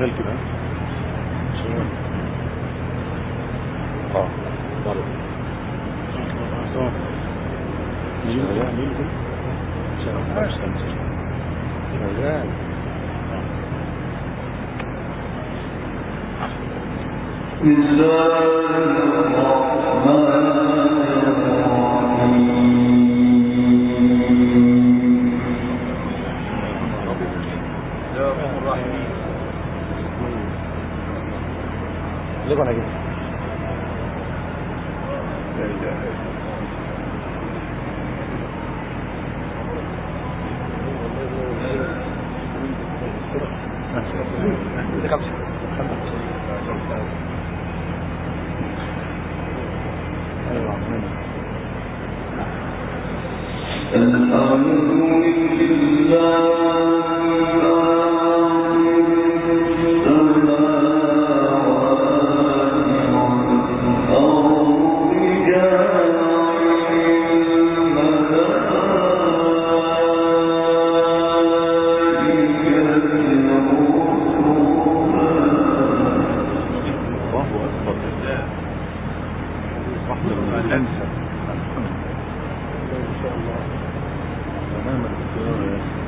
شغال كده شغال اه ضرب اه شغال شغال بسم الله الرحمن الرحيم ليه انا كده الحمد الله اكبر رحمة الانسى تماما اختيار يا أخي.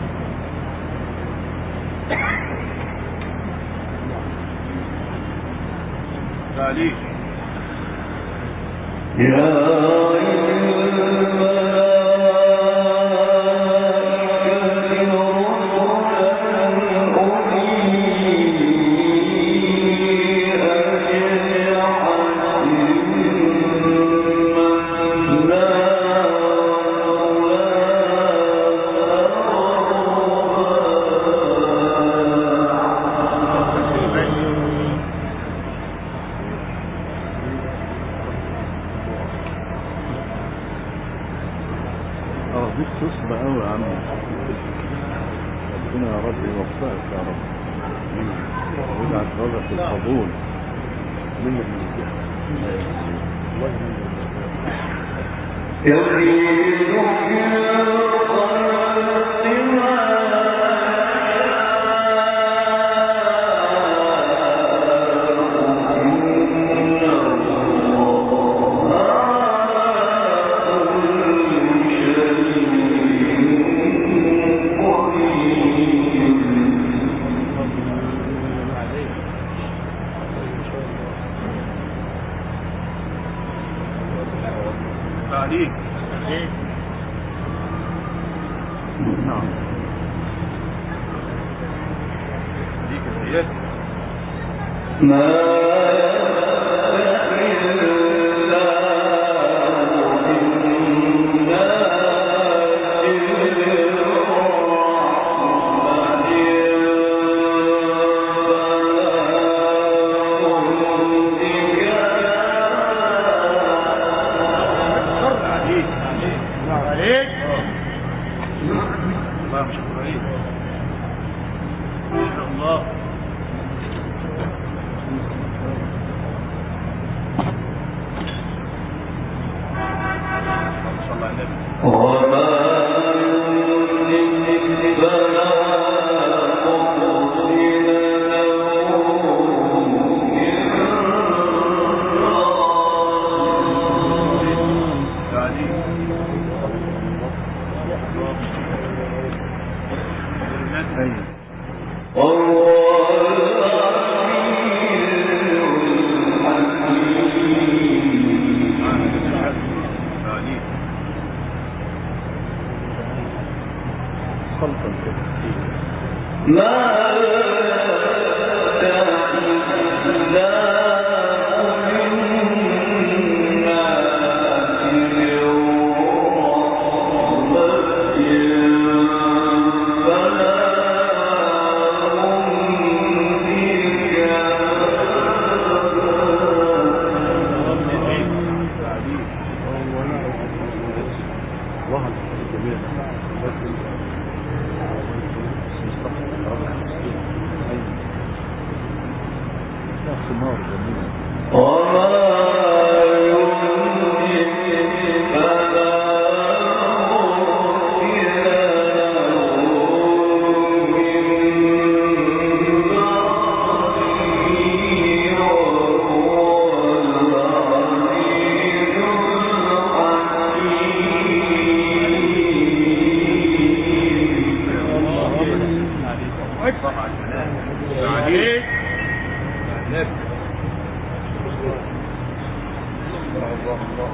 تعليق يا اه دي خصوص قوي يا عم ربنا يا رب يوفقك يا رب ويجعل رزقك القبول منك يزيد في تعليق نعم ديك الزيادة ما تعليق عليك الله مش قريب ما شاء الله اللهم صل على النبي وما تعليق ايوه تعليق خلطا كده ما الله الجميع ثمار جميلة وما عليك النبي الله الله الله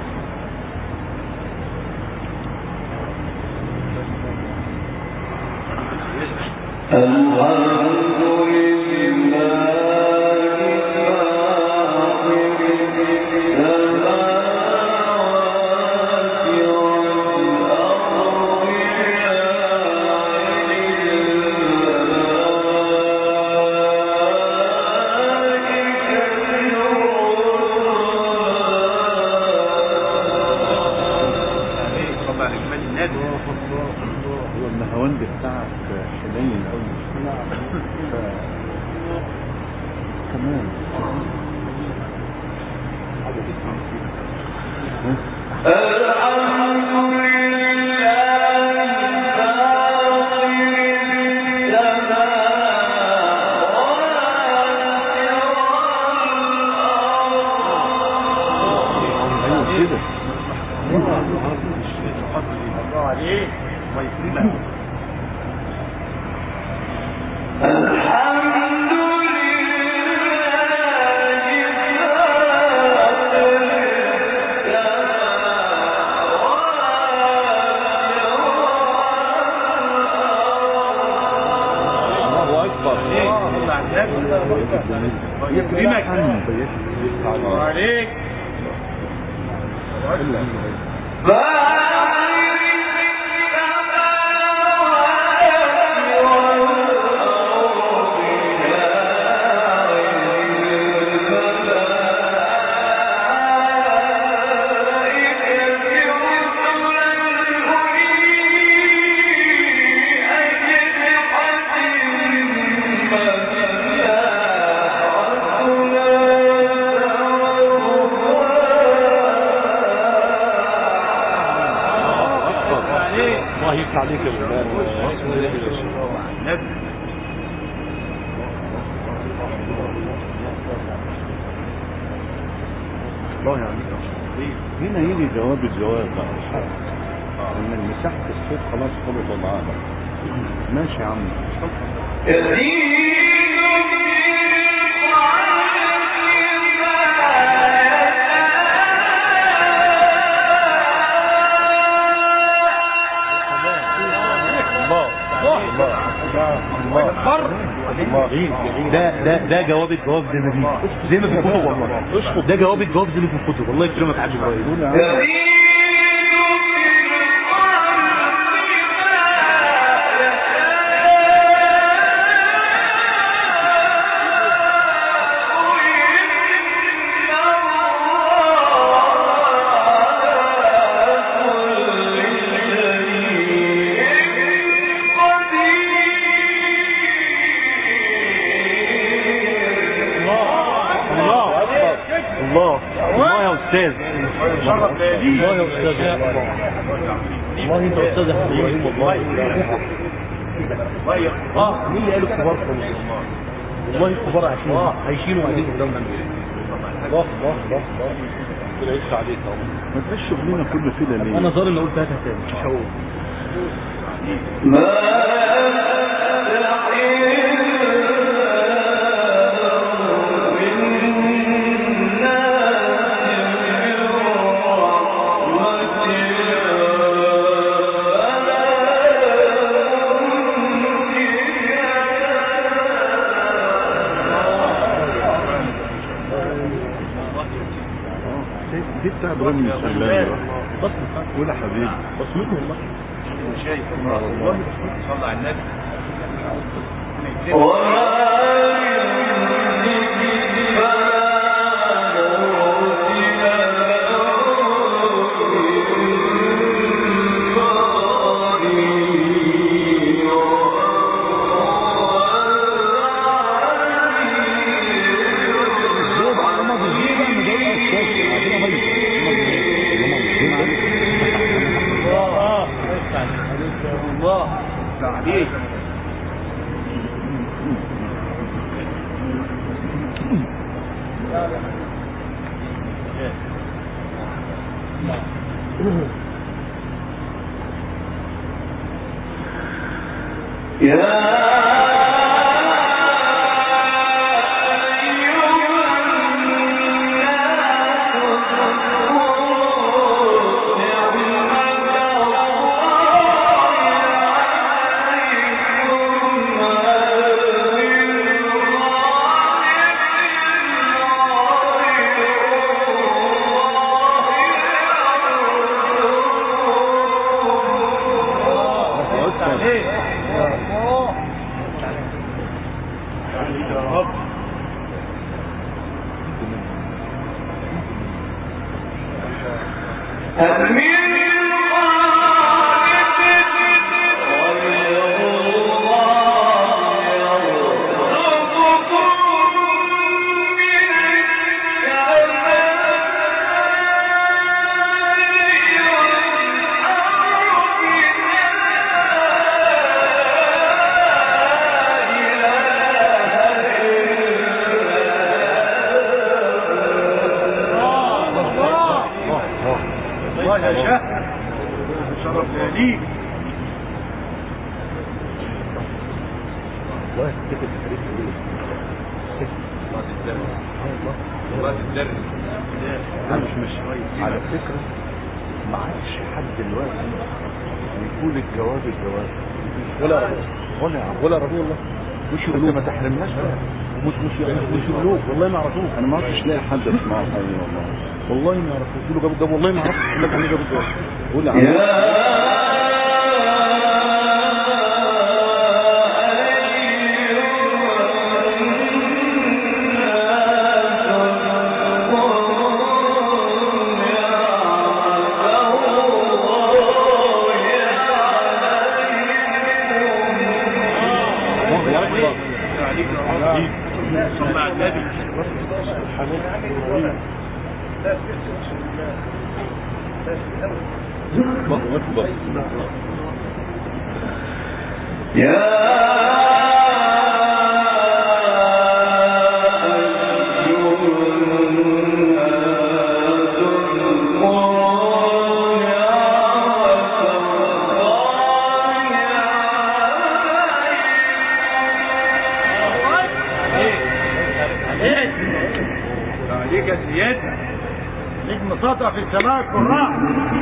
الحمد لله عليك طبعا اجمال النبي هو النهواند بتاعك حنين قوي ف... كمان ايوه كده الله عليك الله يكرمك الله اكبر الله على النبي الله يكرمك الله عليك عليك الله يفتح عليك يا مولانا النبي الله يعلمك هنا يجي جواب الجواب بقى ان مساحة الصوت خلاص خلط معانا ماشي يا عم ده ده ده جواب الجواب زي ما بيجي زي ما في الكتب والله ده جواب الجواب زي ما في الكتب الله يكرمك يا حاج ابراهيم قول يا عم الله الله الله يا استاذ شرف ليالي الله يا استاذ والله انت استاذ يا حبيبي والله الله يك- اه مين اللي قال الكبار خالص والله الكبار عايشين عايشين وقاعدين قدامنا الله الله الله الله ربنا يفتح عليك ما تبقاش شغلنا كله كده ليه؟ انا ظالم لو قلت هاتها تاني مش هقول دي بتاع ابراهيم السلام بس قول يا حبيبي بصمته والله شايف الله. صلى على النبي الله عليك يا عليك يا رب الله يا شاه شرف ليك والله افتكر التاريخ ليه الله تتدرس الله تتدرس انا مش مش على فكرة ما عادش حد دلوقتي يقول الجواب الجواب ولا ولا ولا رسول الله مش يقولوه ما تحرمناش بقى مش مش مش يقولوك والله ما يعرفوك انا ما عرفتش لاقي حد اسمعه حي والله والله ما يعرفوك يقولوا جابوا جابوا والله ما اعرفش يقول لك عليه جابوا جابوا قول لي على عليك يا رب صلى على النبي الله اكبر عليك يا سيادة نجم ساطع في السماء القراء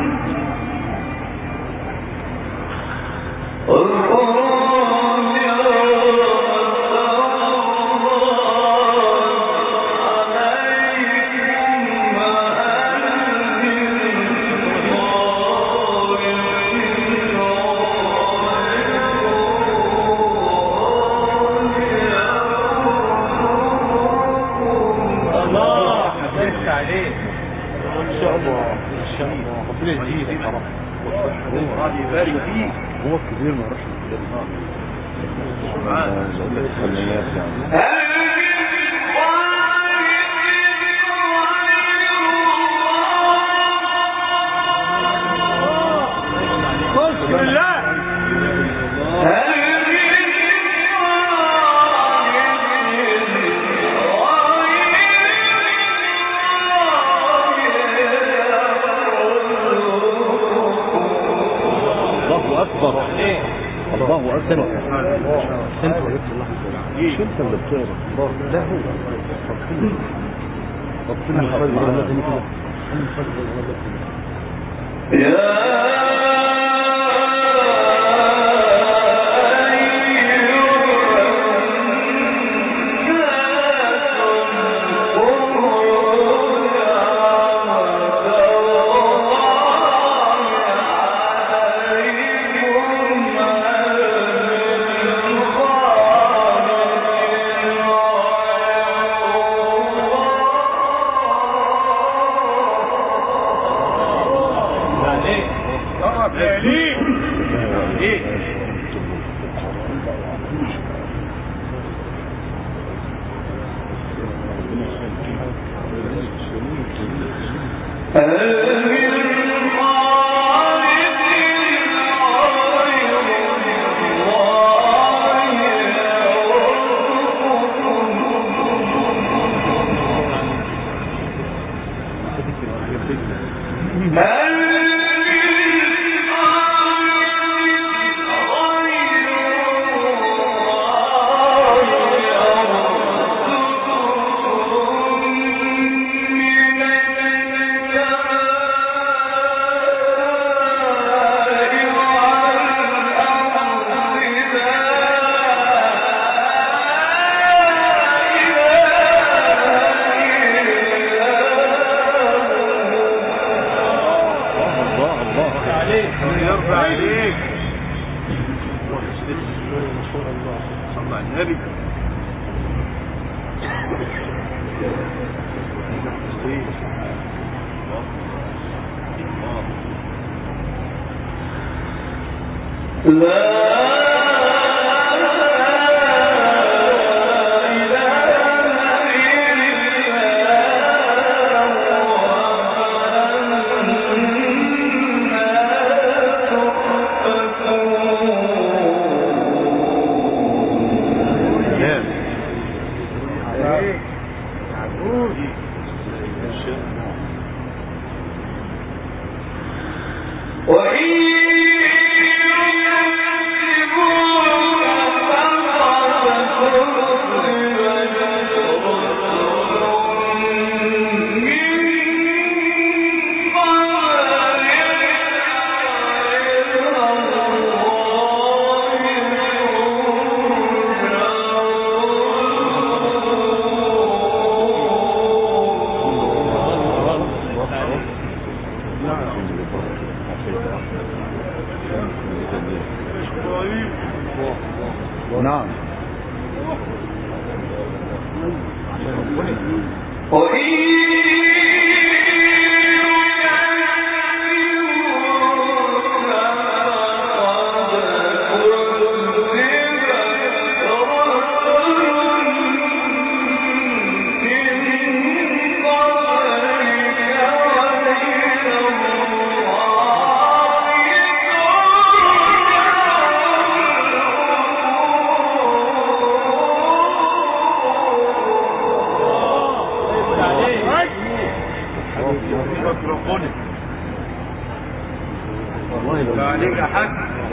الله حبيبت عليك ان شاء الله ان شاء الله ربنا يزيدك يا رب الله يبارك فيك هو الكبير ما يعرفش الكبير سبحان بقول لك فنيات يعني بسم الله الله اكبر الله اكبر انت مش انت اللي بتقرا لا هو ربنا ربنا يخليك. عليك صلى على النبي نعم ميكروفونك عليك يا حاج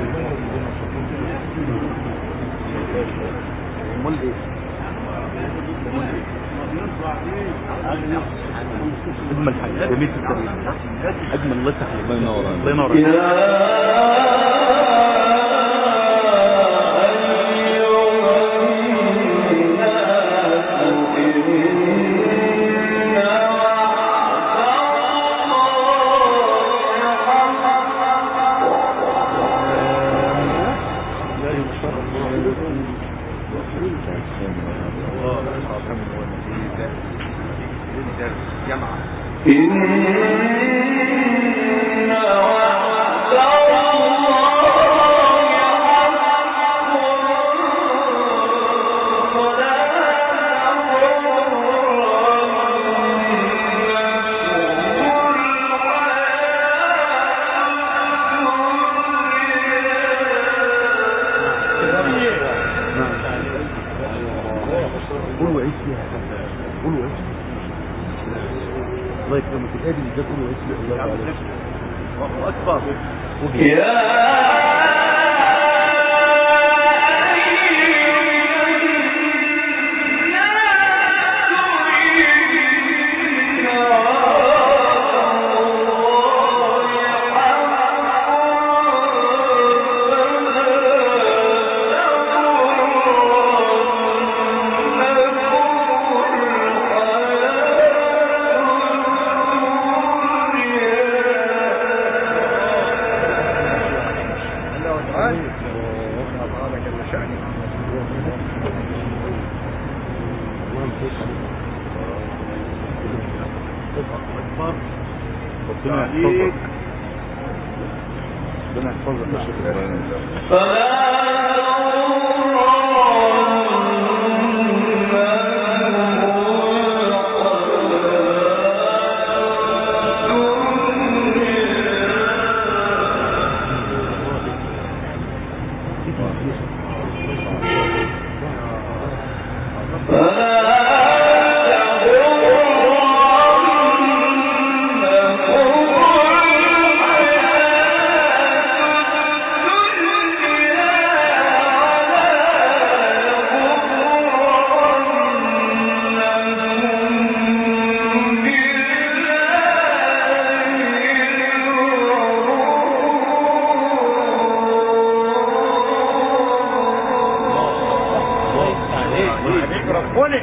امال ايه اجمل حاجه جميل في التاريخ اجمل الله يفتح عليك الله ينور الله ينور عليك. قول وعيش فيها قول وعيش الله يكرمك الآدي ده قول وعيش فيها الله يبارك الله اكبر ربنا يحفظك ربنا يحفظك يا شيخ إبراهيم. ميكروفونك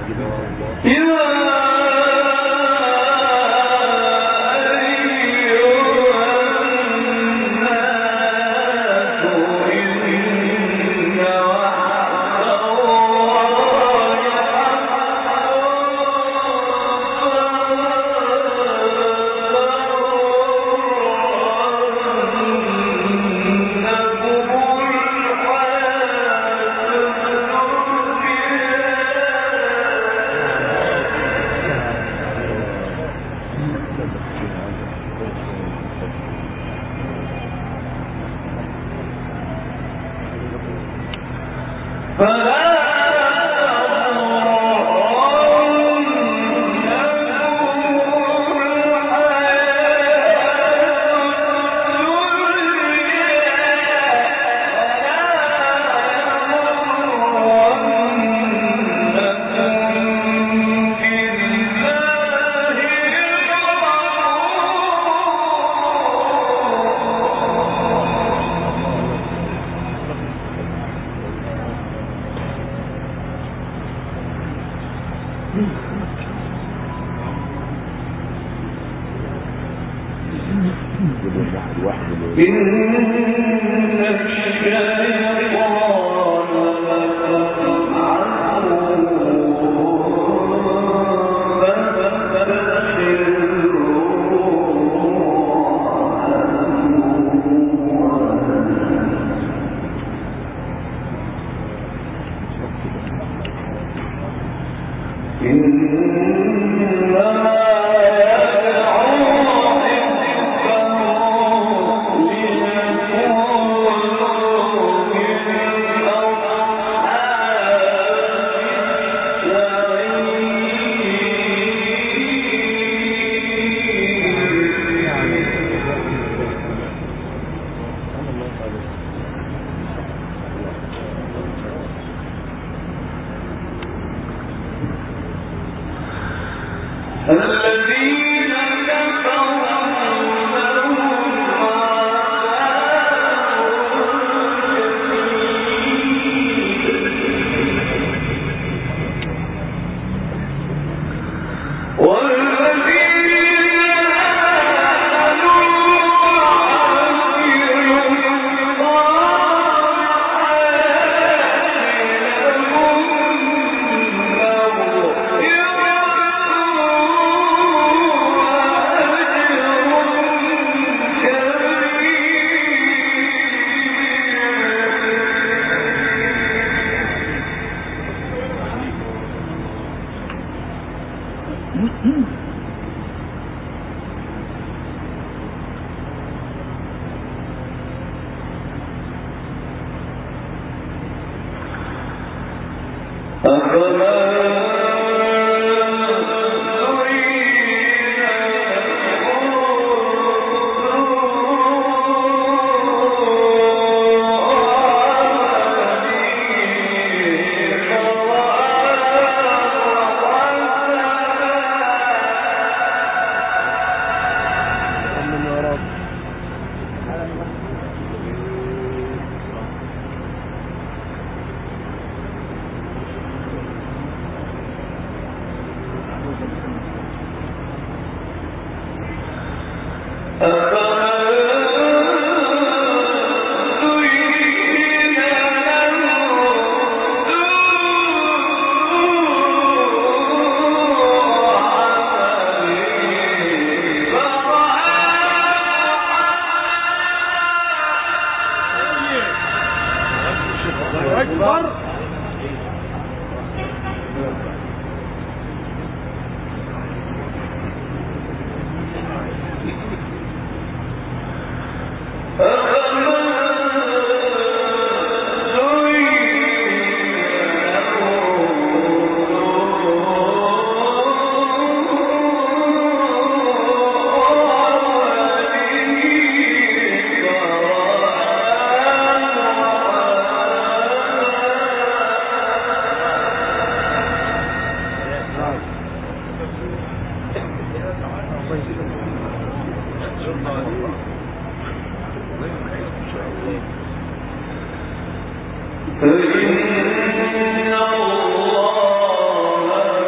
فإن الله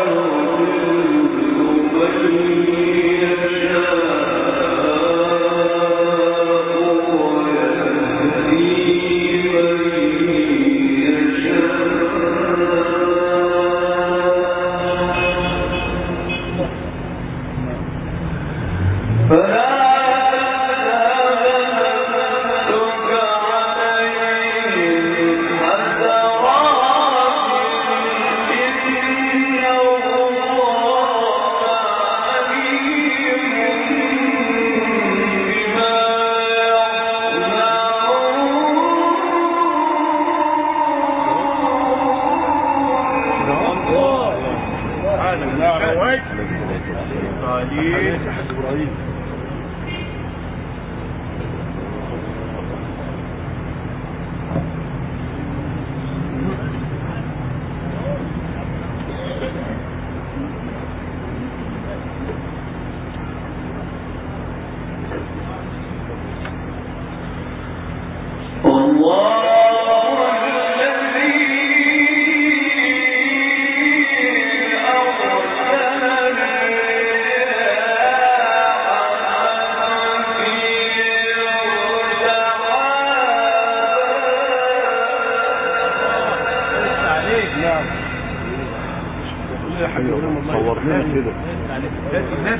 يعني ذات النفس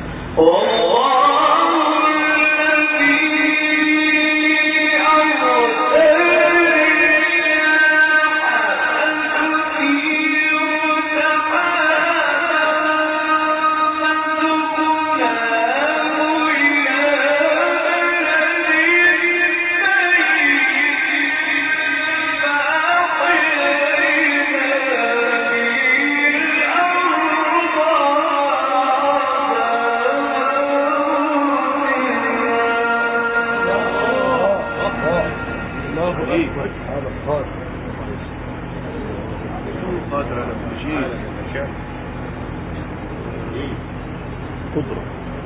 الله ايه قادر على كل شيء قدرة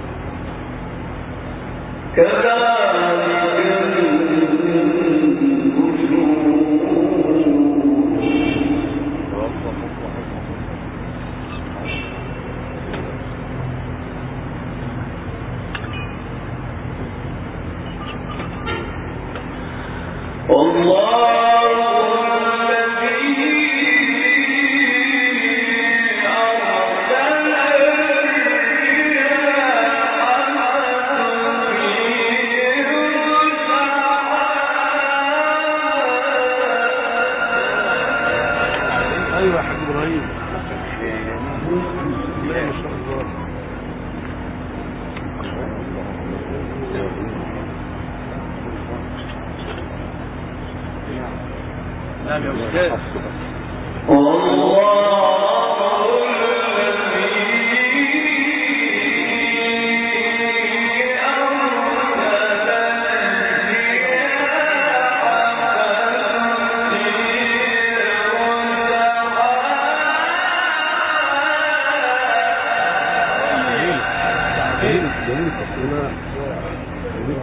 ايوه يا حاج ابراهيم لا ما شاء الله نعم يا استاذ جميل جميل التصوير جميل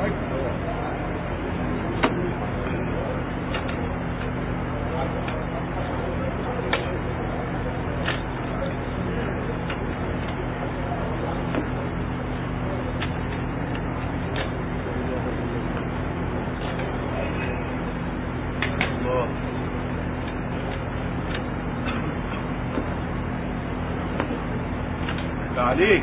الله عليك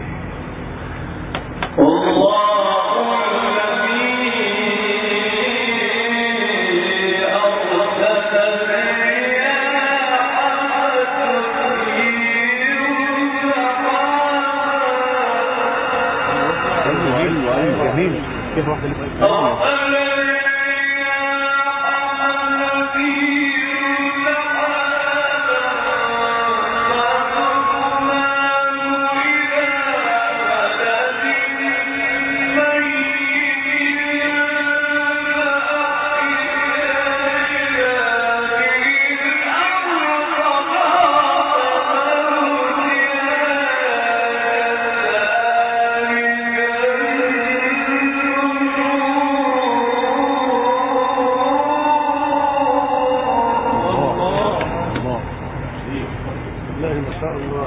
ايوه ايوه ايوه جميل كيف واحدة اللي بقى الله الله والله ما شاء الله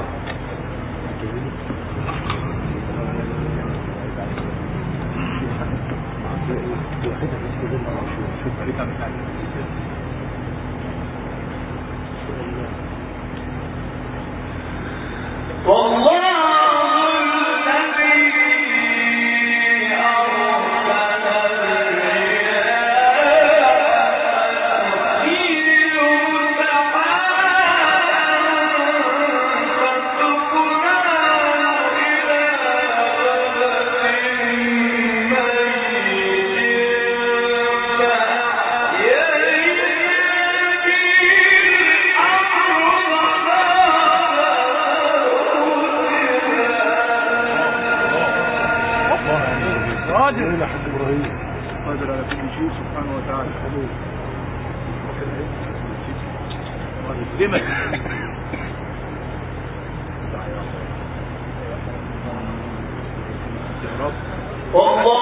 قادر جميل يا حاج ابراهيم قادر على كل شيء سبحانه وتعالى ويسلمك يا رب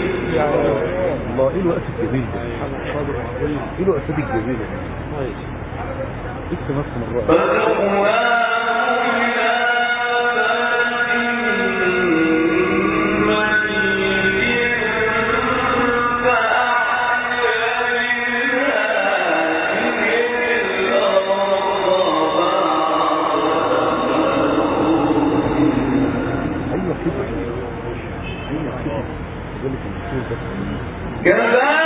الله ايه الوقت الجميل ده ايه الوقفات الجميلة دي لسه نفس مرة ايوه كده ايوه كده بقول لك الدكتور بس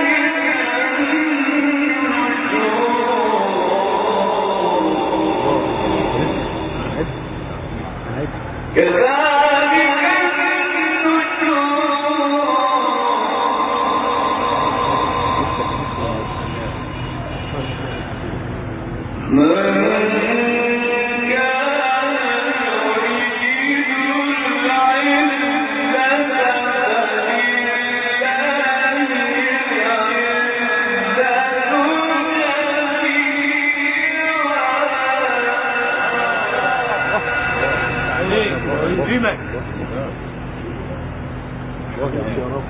عادي عادي يكرمك يا رب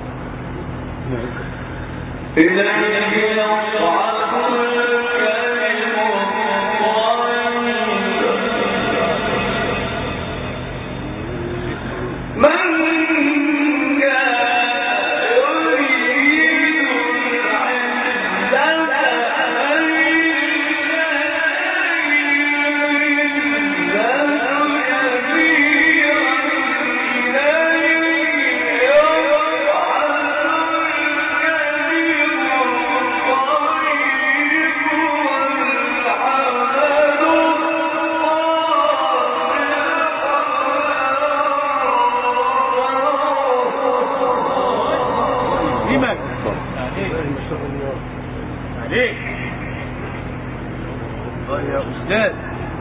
يكرمك عليك الله يا استاذ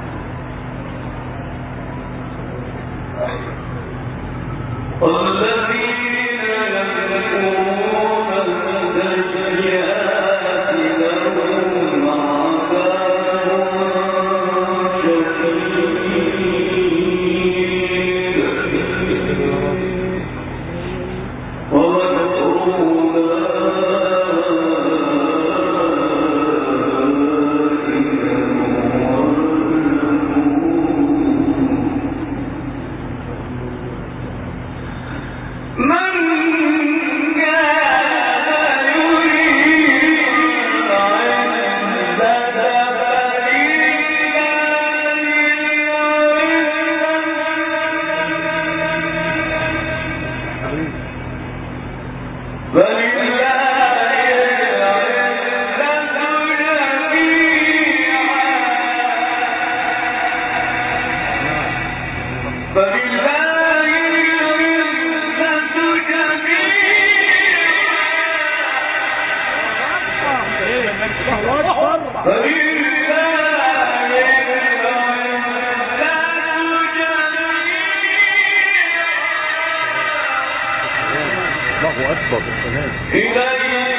الله اكبر السلام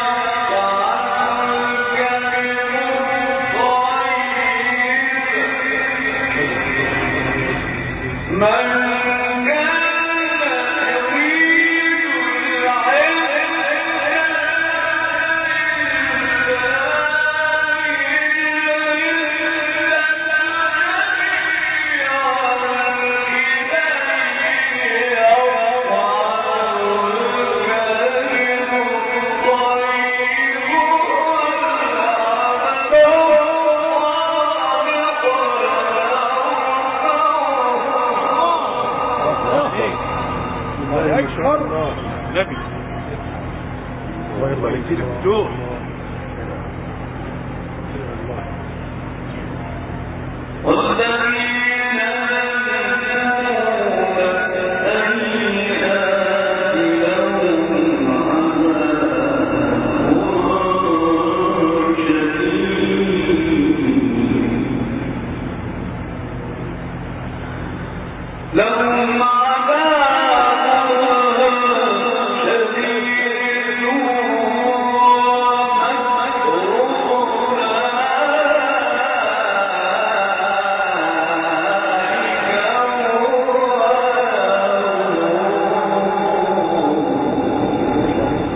الله اكبر نبي الله يرضى عليك يزيد الفتوح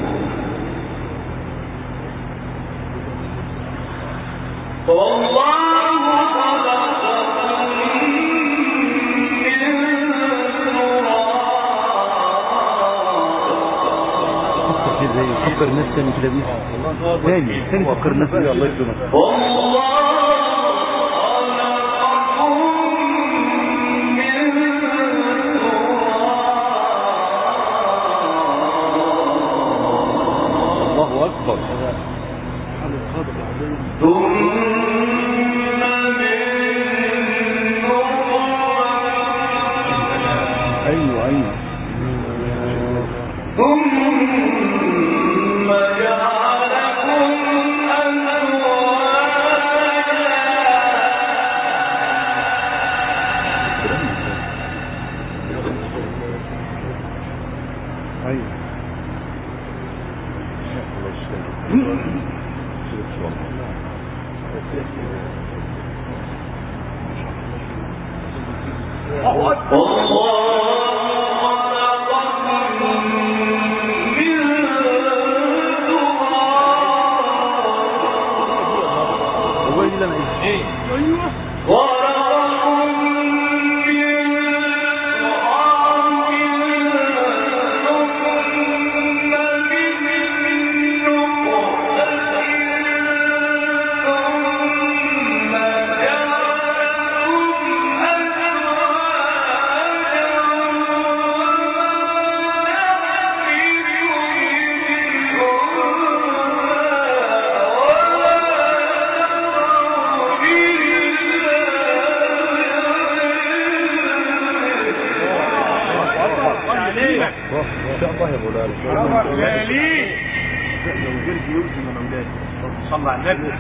والله فكر الناس تاني كده بيه تاني تاني فكر الناس كده الله يكرمك الله اكبر ايوه ايوه ثم جعلكم ايوه هو اللي انا ايه عليك ان شاء الله يا مولانا يا ليه لو جرت يوسف من اولادي صلى على النبي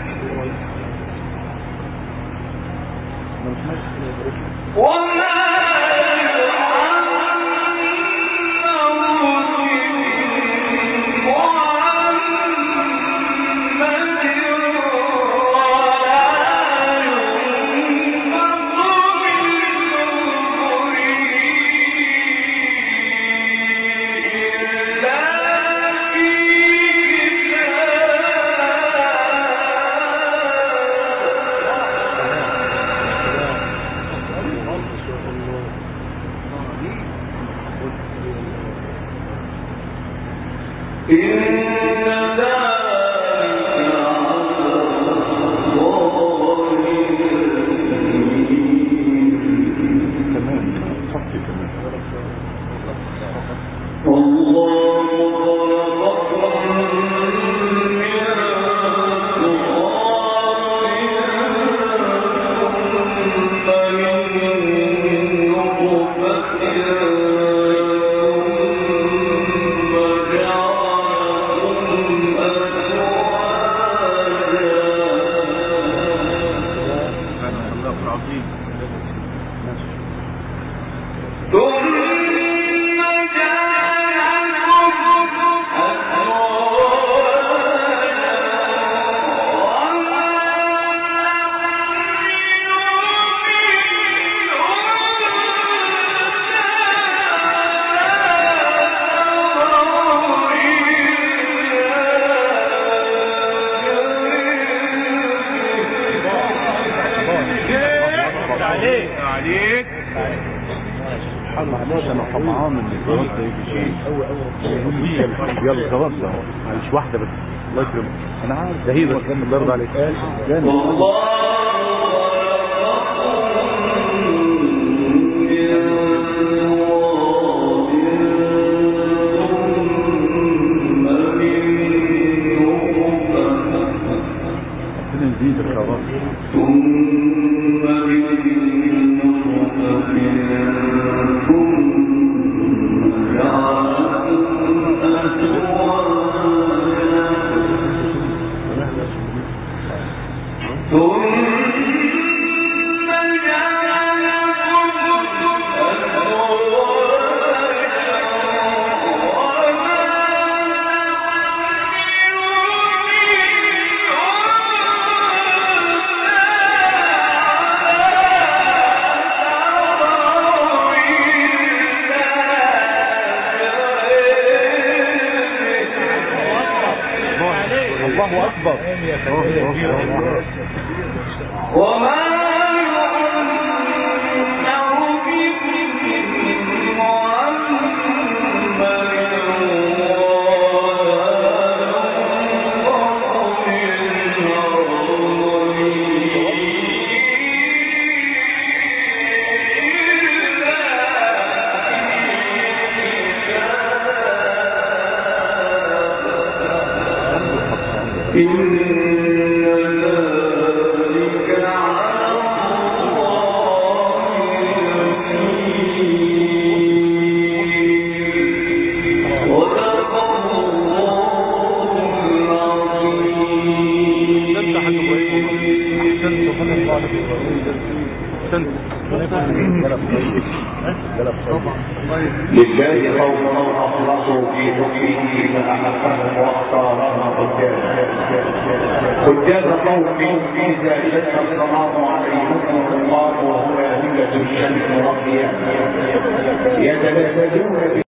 كمان صفي كمان الله العظيم عليك عليك معلش انا طمعان ان خلاص ده يجي شيء يلا خلاص اهو معلش واحده بس الله يكرمك انا عارف ده هي بس الله يرضى عليك جامد ربنا يزيدك يا رب الله اكبر وما لله قوم اخلصوا في حكمه فاحقهم واختارهم قدام قدام قوم اذا شد الصلاه عليهم الله وهو همه الشمس ربها يتلذذون